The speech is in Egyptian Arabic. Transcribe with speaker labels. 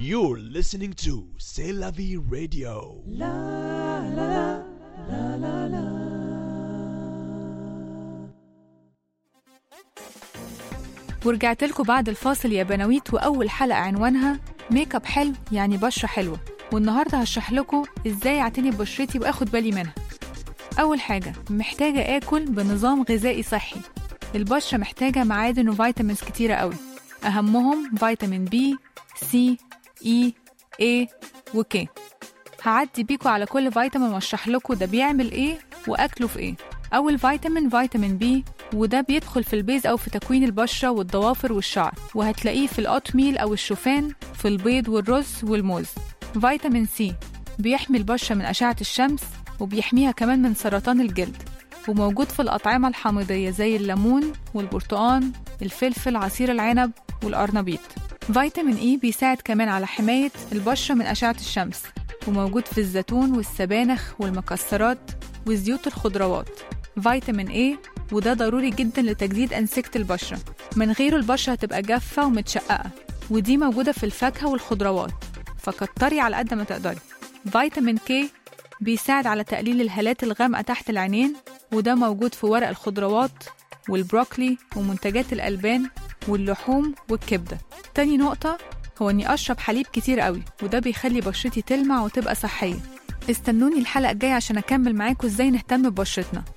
Speaker 1: You're listening to C'est la vie radio.
Speaker 2: ورجعت لكم بعد الفاصل يا بناويت وأول حلقة عنوانها ميك اب حلو يعني بشرة حلوة والنهاردة هشرح لكم ازاي اعتني ببشرتي واخد بالي منها أول حاجة محتاجة آكل بنظام غذائي صحي البشرة محتاجة معادن وفيتامينز كتيرة قوي أهمهم فيتامين بي سي إي A وك هعدي بيكوا على كل فيتامين واشرح لكم ده بيعمل ايه واكله في ايه اول فيتامين فيتامين بي وده بيدخل في البيز او في تكوين البشره والضوافر والشعر وهتلاقيه في الاوت ميل او الشوفان في البيض والرز والموز فيتامين سي بيحمي البشره من اشعه الشمس وبيحميها كمان من سرطان الجلد وموجود في الأطعمة الحامضية زي الليمون والبرتقان الفلفل عصير العنب والأرنبيط فيتامين إي بيساعد كمان على حماية البشرة من أشعة الشمس وموجود في الزيتون والسبانخ والمكسرات وزيوت الخضروات فيتامين إيه وده ضروري جدا لتجديد أنسجة البشرة من غيره البشرة هتبقى جافة ومتشققة ودي موجودة في الفاكهة والخضروات فكتري على قد ما تقدري فيتامين كي بيساعد على تقليل الهالات الغامقة تحت العينين وده موجود في ورق الخضروات والبروكلي ومنتجات الألبان واللحوم والكبدة تاني نقطة هو إني أشرب حليب كتير قوي وده بيخلي بشرتي تلمع وتبقى صحية استنوني الحلقة الجاية عشان أكمل معاكم إزاي نهتم ببشرتنا